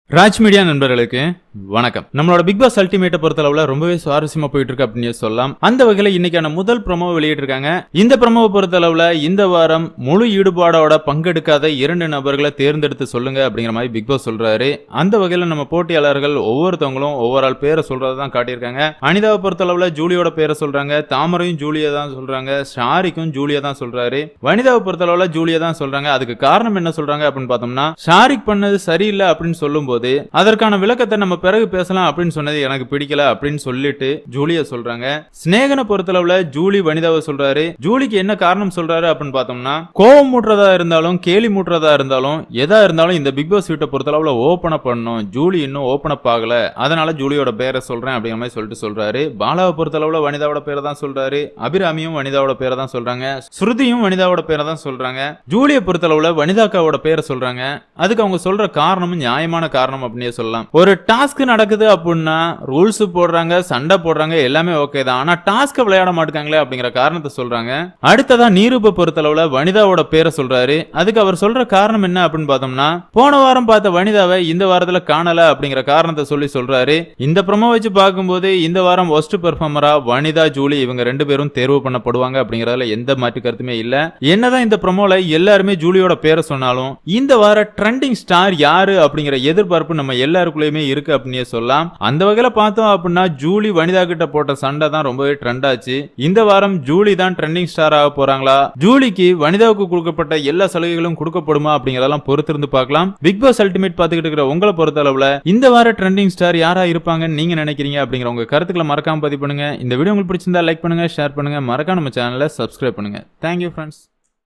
Raj media நண்பர்களுக்கு வணக்கம் நம்மளோட பிக் பாஸ் அல்டிமேட்டை பொறுத்தளவுல ரொம்பவே சுவாரஸ்யமா போயிட்டு இருக்கு அப்படின்னு சொல்லலாம் அந்த வகையில இன்னைக்கான முதல் ப்ரோமோ வெளியிட்டிருக்காங்க இந்த ப்ரோமோவை பொறுத்தளவுல இந்த வாரம் முழு ஈடுபாடோட பங்கெடுக்காத இரண்டு நபர்களை தேர்ந்தெடுத்து சொல்லுங்க அப்படிங்கிற மாதிரி பிக் பாஸ் சொல்றாரு அந்த வகையில நம்ம போட்டியாளர்கள் ஒவ்வொருத்தவங்களும் ஒவ்வொரு ஆள் பேரை சொல்றதை தான் காட்டியிருக்காங்க அனிதாவை பொறுத்தளவுல ஜூலியோட பேரை சொல்றாங்க தாமரையும் ஜூலியா தான் சொல்றாங்க ஷாரிக்கும் ஜூலியா தான் சொல்றாரு வனிதாவை பொறுத்தளவுல ஜூலியா தான் சொல்றாங்க அதுக்கு காரணம் என்ன சொல்றாங்க அப்படின்னு பார்த்தோம்னா ஷாரிக் பண்ணது சரியில்லை அப்படின்னு சொல்லும்போது அதற்கான விளக்கத்தை நம்ம பிறகு பேசலாம் அப்படின்னு சொன்னது எனக்கு பிடிக்கல அப்படின்னு சொல்லிட்டு ஜூலிய சொல்றாங்க ஸ்நேகனை பொறுத்தளவுல ஜூலி வனிதாவை சொல்றாரு ஜூலிக்கு என்ன காரணம் சொல்றாரு அப்படின்னு பார்த்தோம்னா கோவம் மூட்டுறதா இருந்தாலும் கேலி மூட்டுறதா இருந்தாலும் எதா இருந்தாலும் இந்த பிக் பாஸ் வீட்டை பொறுத்தளவுல ஓபன் அப் பண்ணணும் ஜூலி இன்னும் ஓபன் அப் ஆகல அதனால ஜூலியோட பேரை சொல்றேன் அப்படிங்கிற மாதிரி சொல்லிட்டு சொல்றாரு பாலாவை பொறுத்தளவுல வனிதாவோட பேரை தான் சொல்றாரு அபிராமியும் வனிதாவோட பேரை தான் சொல்றாங்க ஸ்ருதியும் வனிதாவோட பேரை தான் சொல்றாங்க ஜூலியை பொறுத்தளவுல வனிதாக்காவோட பேரை சொல்றாங்க அதுக்கு அவங்க சொல்ற காரணமும் நியாயமான காரணம் அப்படின்னே சொல்லலாம் ஒரு டாஸ்க் நடக்குது அப்படின்னா ரூல்ஸ் போடுறாங்க சண்டை போடுறாங்க எல்லாமே ஓகே தான் ஆனா டாஸ்க் விளையாட மாட்டாங்களே அப்படிங்கிற காரணத்தை சொல்றாங்க அடுத்ததா நீரூப பொறுத்தளவுல வனிதாவோட பேரை சொல்றாரு அதுக்கு அவர் சொல்ற காரணம் என்ன அப்படின்னு பார்த்தோம்னா போன வாரம் பார்த்த வனிதாவை இந்த வாரத்துல காணல அப்படிங்கிற காரணத்தை சொல்லி சொல்றாரு இந்த ப்ரொமோ வச்சு பார்க்கும்போது இந்த வாரம் ஒஸ்ட் பெர்ஃபார்மரா வனிதா ஜூலி இவங்க ரெண்டு பேரும் தேர்வு பண்ணப்படுவாங்க அப்படிங்கறதுல எந்த மாற்று கருத்துமே இல்ல என்னதான் இந்த ப்ரொமோல எல்லாருமே ஜூலியோட பேரை சொன்னாலும் இந்த வார ட்ரெண்டிங் ஸ்டார் யாரு அப்படிங்கிற எதிர்பார்ப்பு நம்ம எல்லாருக்குள்ளயுமே இருக்கு அப்படின்னே சொல்லலாம் அந்த வகையில பார்த்தோம் அப்படின்னா ஜூலி வனிதா கிட்ட போட்ட சண்டை தான் ரொம்பவே ட்ரெண்ட் ஆச்சு இந்த வாரம் ஜூலி தான் ட்ரெண்டிங் ஸ்டார் ஆக போறாங்களா ஜூலிக்கு வனிதாவுக்கு கொடுக்கப்பட்ட எல்லா சலுகைகளும் கொடுக்கப்படுமா அப்படிங்கறதெல்லாம் பொறுத்திருந்து பார்க்கலாம் பிக் பாஸ் அல்டிமேட் பார்த்துக்கிட்டு இருக்கிற உங்களை பொறுத்த அளவுல இந்த வார ட்ரெண்டிங் ஸ்டார் யாரா இருப்பாங்கன்னு நீங்க நினைக்கிறீங்க அப்படிங்கிற உங்க கருத்துக்களை மறக்காம பதிவு பண்ணுங்க இந்த வீடியோ உங்களுக்கு பிடிச்சிருந்தா லைக் பண்ணுங்க ஷேர் பண்ணுங்க மறக்காம நம்ம சேனலை சப்ஸ்கிரைப் பண்ணுங்க தேங்க்யூ ஃப்ரெண்ட்ஸ்